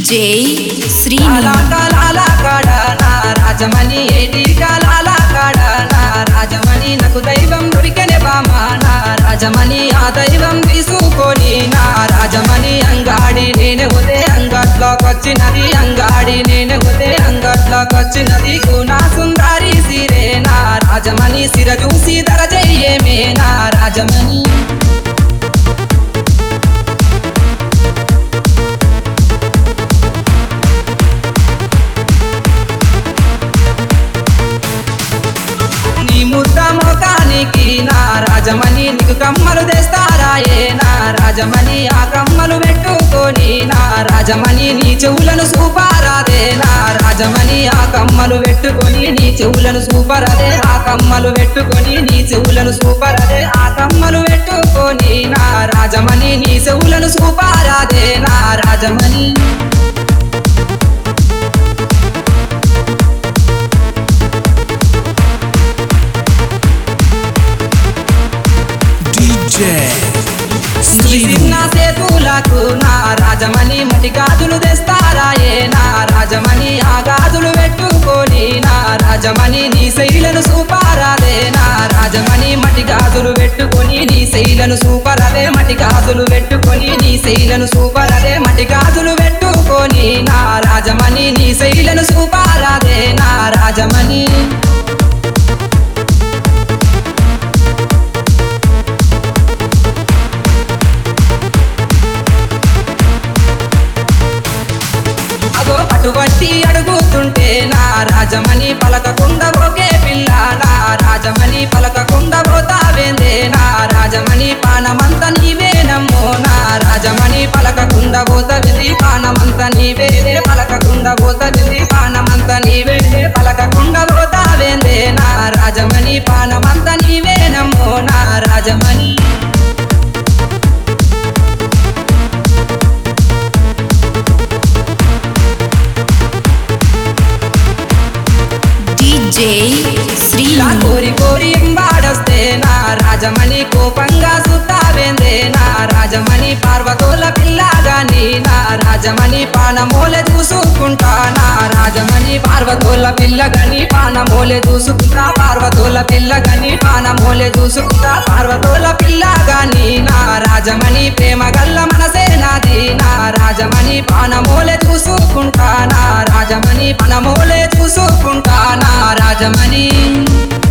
శ్రీను కాలాల కాడ నా రాజమణి ఏటి కాలాల కాడ నా రాజమణి నాకు దైవం దొరికనే బామా నా రాజమణి ఆ దైవం తీసుకొని నా రాజమణి అంగాడి నేను ఉదే అంగట్లోకొచ్చినది అంగాడి నేను ఉదే అంగట్లోకొచ్చినది గునా సుందరి సిరే నా రాజమణి సిర చూసి ధర చెయ్యేమే నా రాజమణి నీ ముద్ద మోకానికి నా రాజమణి నీకు కమ్మలు తెస్తారా ఏ నా రాజమణి ఆ కమ్మలు పెట్టుకొని నా రాజమణి నీ చెవులను సూపారాదే నా రాజమణి ఆ కమ్మలు పెట్టుకొని నీ చెవులను సూపరదే ఆ కమ్మలు పెట్టుకొని నీ చెవులను సూపరదే ఆ కమ్మలు పెట్టుకొని నా రాజమణి నీ చెవులను సూపారాదే నా రాజమణి DJ నీ చిన్న సేతులకు నా రాజమణి మటి గాజులు తెస్తారా ఏ నా రాజమణి ఆ గాజులు పెట్టుకొని నా రాజమణి నీ శైలను సూపారాదే నా రాజమణి మటి గాజులు పెట్టుకొని నీ శైలను సూపరదే మటి గాజులు పెట్టుకొని నీ శైలను సూపరదే మటి గాజులు పెట్టుకొని నా రాజమణి నీ శైలను సూపారాదే నా రాజమణి అగో అటువంటి అడుగుతుంటే నా రాజమణి పలకకుండా ఒకే పిల్ల నా రాజమణి పలకకుండా పోతావేందే నా రాజమణి పానమంత నీవేనమ్మో నా రాజమణి పలకకుండా పోతవింది పానమంత నీవేదే పలకకుండా పోతవింది పానమంత నీవేదే పలకకుండా పోతావేందే నా రాజమణి పానమంత నీవేనమ్మో నా రాజమణి డీజే నా శ్రీను కోరి కోరి ఎంబాడొస్తే నా రాజమణి కోపంగా సుత్తావేందే నా రాజమణి పార్వతోల పిల్లగాని నా రాజమణి పానమూలె చూసుకుంటా నా రాజమణి పార్వతోల పిల్లగని పానమూలె చూసుకుంటా పార్వతోల పిల్లగని పానమూలె చూసుకుంటా పార్వతోల పిల్లగాని నా రాజమణి ప్రేమ గల్ల మనసే నాది నా రాజమణి పానమూలె చూసుకుంటా నా రాజమణి పనమూలె చూసుకుంటా నా రాజమణి